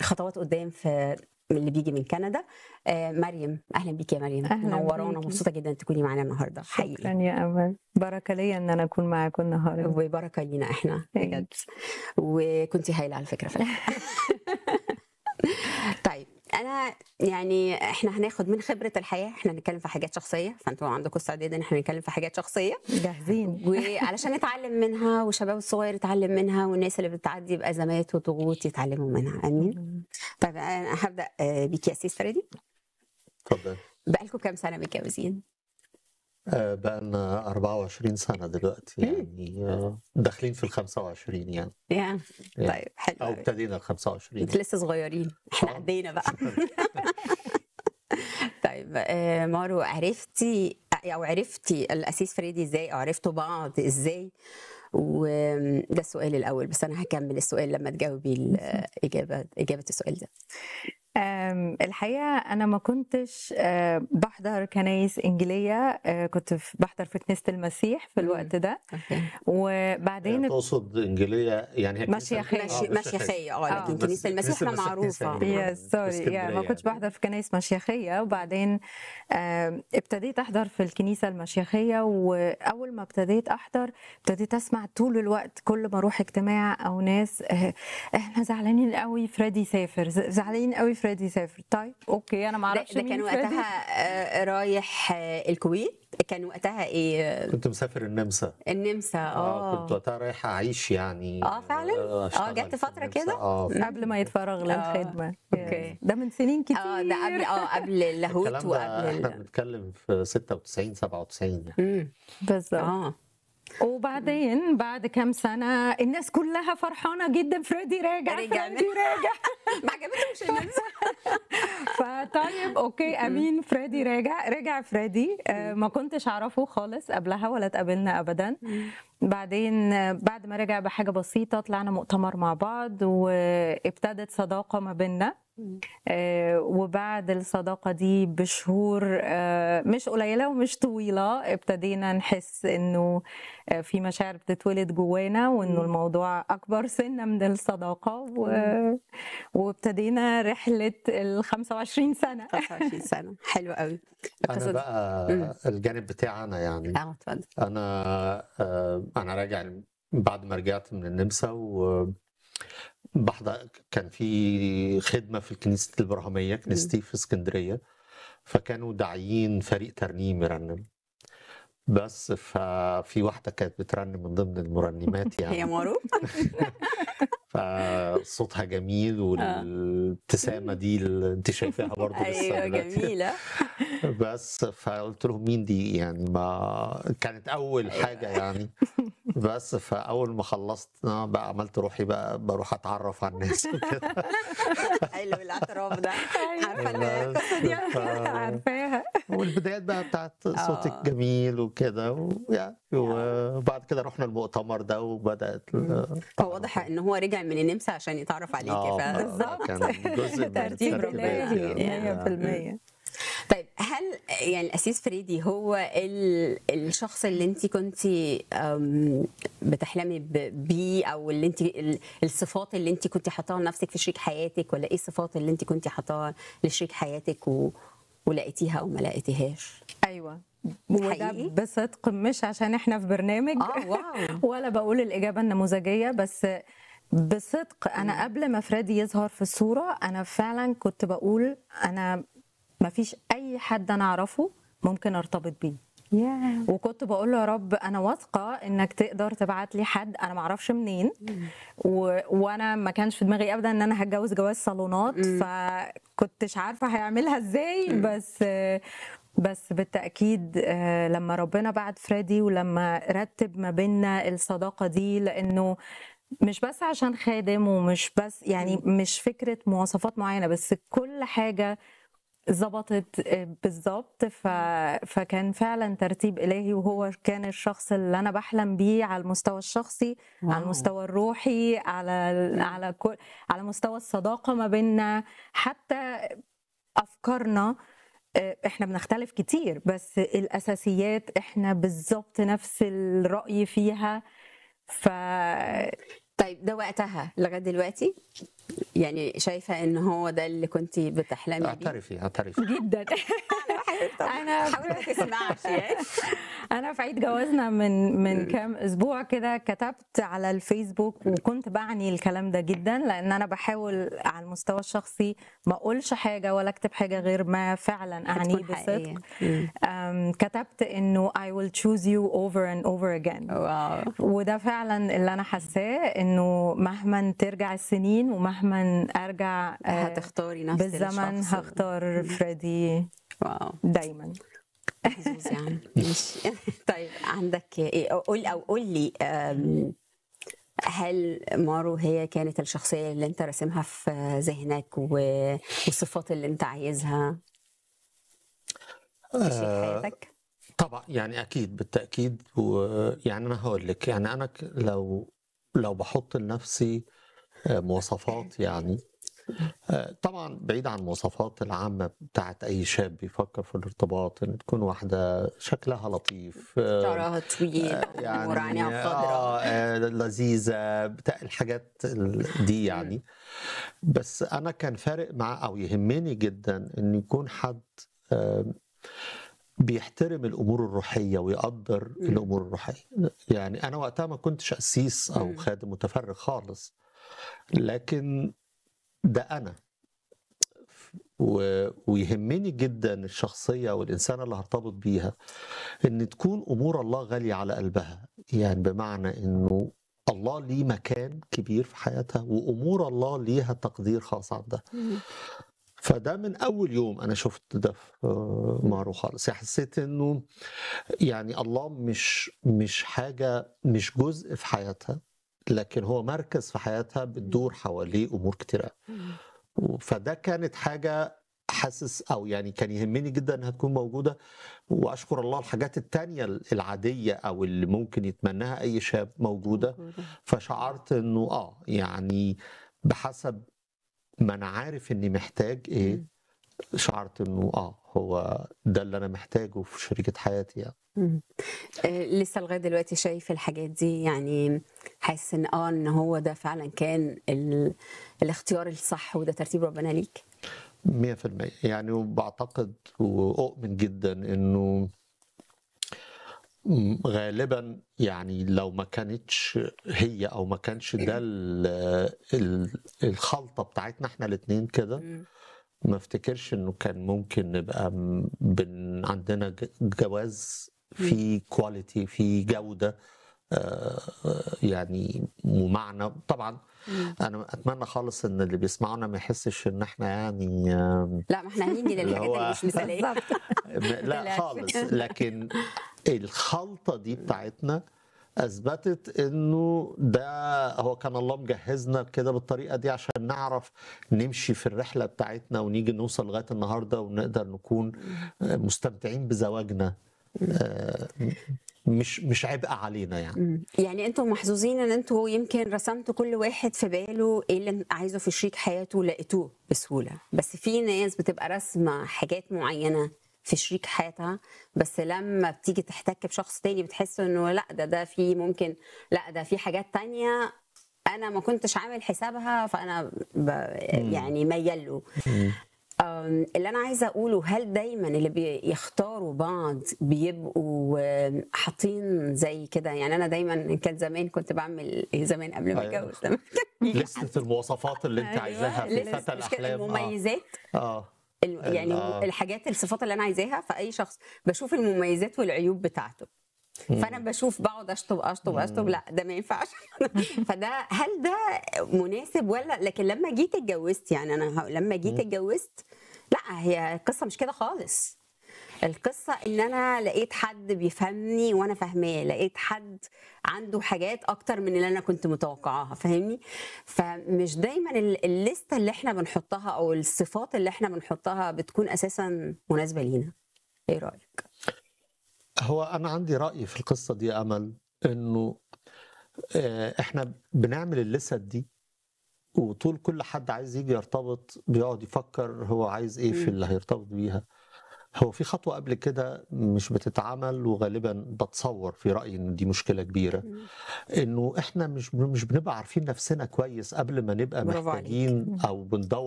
خطوات قدام في اللي بيجي من كندا آه، مريم اهلا بيكي يا مريم أهلاً منورانا بيكي. مبسوطه جدا تكوني معانا النهارده شكرا حقيقي يا امل بركه ليا ان انا اكون معاكم النهارده وبركه لينا احنا بجد وكنتي هايله على فكره في الحلقة. طيب انا يعني احنا هناخد من خبره الحياه احنا هنتكلم في حاجات شخصيه فانتوا عندكم استعداد ان احنا نتكلم في حاجات شخصيه جاهزين وعلشان نتعلم منها والشباب الصغير يتعلم منها والناس اللي بتعدي بازمات وضغوط يتعلموا منها امين طيب انا هبدا آه، بيكي يا سيس فريدي اتفضل بقالكم كام سنه متجوزين؟ آه، بقى لنا 24 سنة دلوقتي يعني آه، داخلين في ال 25 يعني يا يعني. طيب حلو او أوي. ابتدينا ال 25 انت لسه صغيرين احنا آه. عدينا بقى طيب آه، مارو عرفتي او عرفتي الاسيس فريدي ازاي او عرفتوا بعض ازاي وده السؤال الاول بس انا هكمل السؤال لما تجاوبي الاجابه اجابه السؤال ده أم، الحقيقه انا ما كنتش آه، بحضر كنايس انجيليه آه، كنت في- بحضر في كنيسه المسيح في مم. الوقت ده اوكي وبعدين تقصد انجيليه يعني هي كنيسة- مشيخية. ماشي آه، مشيخيه اه آه. لكن بس كنيسه المسيح كنيسة احنا المسيح معروفه كنيسة يا في سوري يا اسكندرية ما كنتش يعني. بحضر في كنايس مشيخية وبعدين آم، ابتديت احضر في الكنيسة المشيخية واول ما ابتديت احضر ابتديت اسمع طول الوقت كل ما اروح اجتماع او ناس آه، احنا زعلانين قوي فريدي سافر ز- زعلانين قوي فريدي سافر طيب اوكي انا ما ده, اعرفش ده مين كان فريدي. وقتها آه، رايح آه، الكويت كان وقتها ايه كنت مسافر النمسا النمسا اه كنت اه وقتها رايح اعيش يعني آه، فعلا؟ أشتغل جت في فترة النمسا. كده؟ اه قبل ما يتفرغ للخدمة أوكي. ده من سنين كتير اه ده قبل اه قبل اللاهوت الكلام وقبل ده احنا ال... بنتكلم في 96 97 يعني مم. بالظبط اه وبعدين بعد كام سنة الناس كلها فرحانة جدا فريدي راجع رجع. فريدي راجع ما عجبتهمش النمسا فطيب اوكي امين فريدي راجع رجع فريدي آه، ما كنتش اعرفه خالص قبلها ولا اتقابلنا ابدا بعدين آه، بعد ما رجع بحاجه بسيطه طلعنا مؤتمر مع بعض وابتدت صداقه ما بيننا آه، وبعد الصداقة دي بشهور آه، مش قليلة ومش طويلة ابتدينا نحس انه آه، في مشاعر بتتولد جوانا وانه مم. الموضوع اكبر سنة من الصداقة و... وابتدينا رحلة ال 25 سنة 25 سنه حلو قوي انا القصه دي بقى مم. الجانب بتاعي انا يعني اه اتفضل انا آه، انا راجع بعد ما رجعت من النمسا و بحضر كان في خدمه في كنيسه الابراهيميه كنيستي في اسكندريه فكانوا داعيين فريق ترنيم يرنم بس ففي واحده كانت بترنم من ضمن المرنمات هي يعني مارو فصوتها جميل والابتسامه دي اللي انت شايفاها برضه لسه ايوه دلوقتي. جميله بس فقلت لهم مين دي يعني ما كانت اول حاجه يعني بس فاول ما خلصت آه، بقى عملت روحي بقى بروح اتعرف على الناس وكده حلو الاعتراف ده عارفه بس القصه دي ف- عارفاها والبدايات بقى بتاعت صوتك آه. جميل وكده ويعني وبعد كده رحنا المؤتمر ده وبدات ال- هو واضح ان هو رجع من النمسا عشان يتعرف عليكي آه، ف... ف- بالظبط. كان جزء من ترتيب الترتيبات إلهي يعني. 100% طيب هل يعني الاسيس فريدي هو ال- الشخص اللي انت كنت بتحلمي ب- بيه او اللي انت ال- الصفات اللي انت كنت حاطاها لنفسك في شريك حياتك ولا ايه الصفات اللي انت كنت حاطاها لشريك حياتك و... ولقيتيها او ما لقيتيهاش؟ ايوه وده حقيقي؟ بصدق مش عشان احنا في برنامج اه واو ولا بقول الإجابة النموذجية بس بصدق أنا قبل ما فريدي يظهر في الصورة أنا فعلا كنت بقول أنا ما فيش أي حد أنا أعرفه ممكن أرتبط بيه وكنت بقول له يا رب انا واثقه انك تقدر تبعت لي حد انا ما اعرفش منين و... وانا ما كانش في دماغي ابدا ان انا هتجوز جواز صالونات مم. فكنتش عارفه هيعملها ازاي بس بس بالتاكيد آه، لما ربنا بعت فريدي ولما رتب ما بيننا الصداقه دي لانه مش بس عشان خادم ومش بس يعني مش فكره مواصفات معينه بس كل حاجه ظبطت بالظبط ف... فكان فعلا ترتيب الهي وهو كان الشخص اللي انا بحلم بيه على المستوى الشخصي واو. على المستوى الروحي على على كل على مستوى الصداقه ما بيننا حتى افكارنا آه، احنا بنختلف كتير بس الاساسيات احنا بالظبط نفس الراي فيها ف طيب ده وقتها لغايه دلوقتي يعني شايفه ان هو ده اللي كنت بتحلمي بيه اعترفي اعترفي جدا انا حاول ما تسمعش يعني انا في عيد جوازنا من من كام اسبوع كده كتبت على الفيسبوك وكنت بعني الكلام ده جدا لان انا بحاول على المستوى الشخصي ما اقولش حاجه ولا اكتب حاجه غير ما فعلا اعنيه هتكون حقيقية. بصدق مم. أم، كتبت انه I will choose you over and over again واو وده فعلا اللي انا حاساه انه مهما ترجع السنين ومهما ارجع آه، هتختاري نفس بالزمن الشخص. هختار فريدي واو دايما محظوظ يعني ماشي طيب عندك ايه قول او قول لي أم، هل مارو هي كانت الشخصية اللي انت راسمها في ذهنك و- والصفات اللي انت عايزها في شريك آه، حياتك؟ طبعا يعني اكيد بالتاكيد ويعني انا هقول لك يعني انا ك- لو لو بحط لنفسي آه، مواصفات يعني آه، طبعا بعيد عن المواصفات العامه بتاعت اي شاب بيفكر في الارتباط ان تكون واحده شكلها لطيف آه، شعرها طويل نور عينيها خضراء آه آه، لذيذة بتاع الحاجات ال- دي يعني بس أنا كان فارق مع أو يهمني جدا إن يكون حد آم، بيحترم الأمور الروحية ويقدر الأمور الروحية يعني أنا وقتها ما كنتش قسيس أو مم. خادم متفرغ خالص لكن ده أنا و... ويهمني جدا الشخصية والإنسانة اللي هرتبط بيها إن تكون أمور الله غالية على قلبها يعني بمعنى إنه الله ليه مكان كبير في حياتها وأمور الله ليها تقدير خاص عندها فده من أول يوم أنا شفت ده في مارو خالص يعني حسيت إنه يعني الله مش مش حاجة مش جزء في حياتها لكن هو مركز في حياتها بتدور حواليه أمور كتيرة فده كانت حاجة حاسس او يعني كان يهمني جدا انها تكون موجوده واشكر الله الحاجات التانية العاديه او اللي ممكن يتمناها اي شاب موجوده فشعرت انه اه يعني بحسب ما انا عارف اني محتاج ايه شعرت انه اه هو ده اللي انا محتاجه في شريكه حياتي يعني مم. آه، لسه لغايه دلوقتي شايف الحاجات دي يعني حاسس ان اه ان هو ده فعلا كان ال... الاختيار الصح وده ترتيب ربنا ليك 100% يعني وبعتقد واؤمن جدا انه م- غالبا يعني لو ما كانتش هي او ما كانش ده ال- ال- الخلطه بتاعتنا احنا الاثنين كده مم. ما افتكرش انه كان ممكن نبقى م- بن عندنا ج- جواز في كواليتي في جوده آه، يعني ومعنى طبعا مم. انا اتمنى خالص ان اللي بيسمعونا ما يحسش ان احنا يعني آم، لا ما احنا هنيجي اللي للحاجات هو- اللي مش مثاليه بالظبط م- لا تقلقش. خالص لكن الخلطه دي بتاعتنا اثبتت انه ده هو كان الله مجهزنا كده بالطريقه دي عشان نعرف نمشي في الرحله بتاعتنا ونيجي نوصل لغايه النهارده ونقدر نكون مستمتعين بزواجنا آه، مش مش عبء علينا يعني مم. يعني انتوا محظوظين ان انتوا يمكن رسمتوا كل واحد في باله ايه اللي عايزه في شريك حياته لقيتوه بسهوله بس في ناس بتبقى راسمه حاجات معينه في شريك حياتها بس لما بتيجي تحتك بشخص تاني بتحس انه لا ده ده في ممكن لا ده في حاجات تانية انا ما كنتش عامل حسابها فانا ب... يعني ميال له أم، اللي انا عايزه اقوله هل دايما اللي بيختاروا بعض بيبقوا آم، حاطين زي كده يعني انا دايما كان زمان كنت بعمل زمان قبل ما أيوة. اتجوز لما كان يجي حد- لستة المواصفات اللي انت أيوة. عايزاها في لسه فتى مش كده الاحلام اه المميزات اه ال- يعني آه. الحاجات الصفات اللي انا عايزاها في اي شخص بشوف المميزات والعيوب بتاعته فانا بشوف بقعد اشطب اشطب اشطب لا ده ما ينفعش فده هل ده مناسب ولا لكن لما جيت اتجوزت يعني انا ه- لما جيت اتجوزت لا هي القصه مش كده خالص القصه ان انا لقيت حد بيفهمني وانا فاهماه لقيت حد عنده حاجات اكتر من اللي انا كنت متوقعاها فاهمني فمش دايما ال- الليسته اللي احنا بنحطها او الصفات اللي احنا بنحطها بتكون اساسا مناسبه لينا ايه رايك هو انا عندي راي في القصه دي يا امل انه آه، احنا بنعمل اللسد دي وطول كل حد عايز يجي يرتبط بيقعد يفكر هو عايز ايه في مم. اللي هيرتبط بيها هو في خطوة قبل كده مش بتتعمل وغالبا بتصور في رأيي إن دي مشكلة كبيرة إنه إحنا مش مش بنبقى عارفين نفسنا كويس قبل ما نبقى برافو عليك. محتاجين أو بندور